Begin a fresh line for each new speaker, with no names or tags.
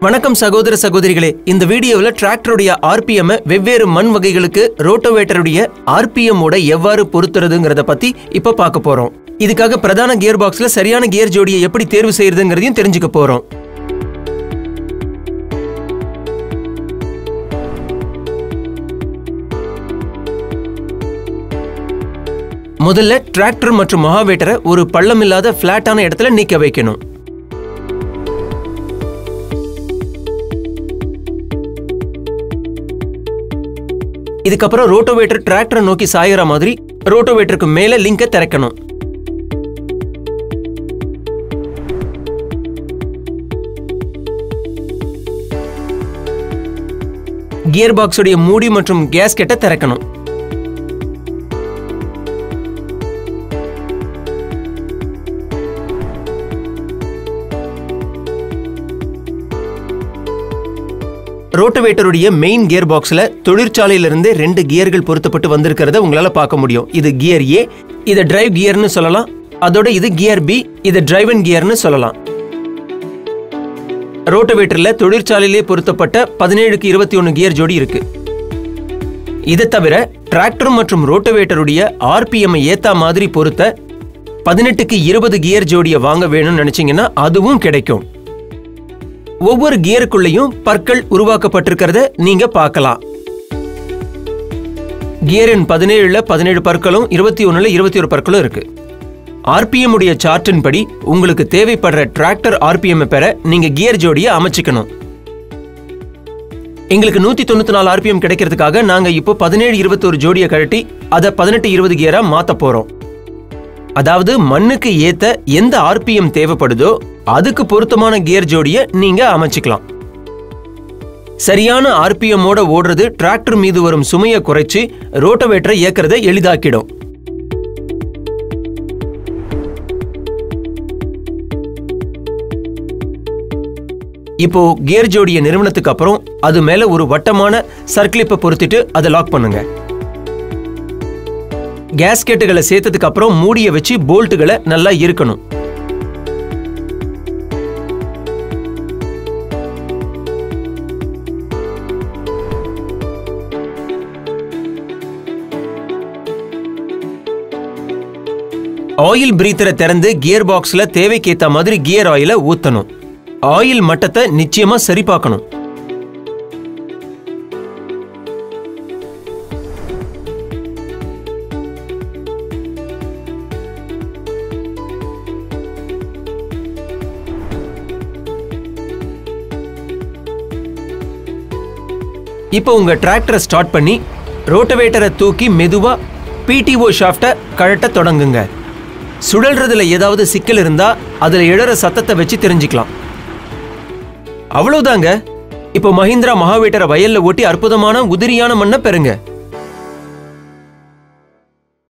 வணக்கம் சகோதர சகோதரிகளே இந்த வீடியோவில் டிராக்டருடைய ஆர்பிஎம் வெவ்வேறு மண் வகைகளுக்கு ரோட்டோவேட்டருடைய ஆர்பிஎம் ஓட எவ்வாறு பொருத்துறதுங்கிறத பத்தி இப்ப பார்க்க போறோம் இதுக்காக பிரதான கியர் பாக்ஸ்ல சரியான கியர் ஜோடியை எப்படி தேர்வு செய்யறதுங்கிறதையும் தெரிஞ்சுக்க போறோம் முதல்ல டிராக்டர் மற்றும் மகாவேட்டரை ஒரு பள்ளமில்லாத ஃபிளாட்டான இடத்துல நிக்க வைக்கணும் இதுக்கப்புறம் ரோட்டோவேட்டர் டிராக்டரை நோக்கி சாயற மாதிரி ரோட்டோவேட்டருக்கு மேல லிங்கை திறக்கணும் கியர் பாக்ஸுடைய மூடி மற்றும் கேஸ்கெட்டை திறக்கணும் ரோட்டோவேட்டருடைய மெயின் கியர் பாக்ஸ்ல தொழிற்சாலையிலிருந்து ரெண்டு கியர்கள் பொருத்தப்பட்டு வந்திருக்கிறத உங்களால பார்க்க முடியும் இது கியர் ஏ இதை டிரைவ் கியர்னு சொல்லலாம் அதோட இது கியர் பி இது டிரைவ் அண்ட் கியர்னு சொல்லலாம் ரோட்டோவேட்டர்ல தொழிற்சாலையிலே பொருத்தப்பட்ட பதினேழுக்கு இருபத்தி ஒன்று கியர் ஜோடி இருக்கு இதை தவிர டிராக்டர் மற்றும் ரோட்டோவேட்டருடைய ஆர்பிஎம் ஏத்தா மாதிரி பொருத்த பதினெட்டுக்கு இருபது கியர் ஜோடியை வாங்க வேணும்னு நினைச்சீங்கன்னா அதுவும் கிடைக்கும் ஒவ்வொரு கியருக்குள்ளேயும் பற்கள் உருவாக்கப்பட்டிருக்கிறத நீங்க பார்க்கலாம் கியர் எண் பதினேழுல பதினேழு பற்களும் இருபத்தி ஒண்ணுல இருபத்தி ஒரு பற்களும் இருக்கு ஆர்பிஎம் உடைய சார்ட்டின் படி உங்களுக்கு தேவைப்படுற டிராக்டர் ஆர்பிஎம் பெற நீங்க கியர் ஜோடியை அமைச்சுக்கணும் எங்களுக்கு நூத்தி தொண்ணூத்தி நாலு ஆர்பிஎம் கிடைக்கிறதுக்காக நாங்க இப்போ பதினேழு இருபத்தொரு ஜோடியை கழட்டி அதை பதினெட்டு இருபது கியரா மாத்த போறோம் அதாவது மண்ணுக்கு ஏத்த எந்த ஆர்பிஎம் தேவைப்படுதோ அதுக்கு பொருத்தமான கியர் ஜோடியை நீங்க அமைச்சுக்கலாம் சரியான ஆர்பிஎம் ஓட ஓடுறது டிராக்டர் மீது வரும் சுமையை குறைச்சு ரோட்டோவேட்டரை இயக்கிறதை எளிதாக்கிடும் இப்போ கியர் ஜோடிய நிறுவனத்துக்கு அப்புறம் அது மேல ஒரு வட்டமான சர்க்கிளிப்பை பொருத்திட்டு அதை லாக் பண்ணுங்க கேஸ்கெட்டுகளை சேர்த்ததுக்கு அப்புறம் மூடிய வச்சு போல்ட்டுகளை நல்லா இருக்கணும் ஆயில் பிரீத்தரை திறந்து கியர் பாக்ஸ்ல தேவைக்கேத்த மாதிரி கியர் ஆயிலை ஊத்தணும் ஆயில் மட்டத்தை நிச்சயமா சரி பார்க்கணும் இப்போ உங்க டிராக்டரை ஸ்டார்ட் பண்ணி ரோட்டவேட்டரை தூக்கி மெதுவா பிடிஓ ஷாஃப்டை கழட்ட தொடங்குங்க சுழல்றதுல ஏதாவது சிக்கல் இருந்தா அதுல எழற சத்தத்தை வச்சு தெரிஞ்சுக்கலாம் அவ்வளவுதாங்க இப்போ மஹிந்திரா மகாவேட்டரை வயல்ல ஓட்டி அற்புதமான உதிரியான மண்ணை பெறுங்க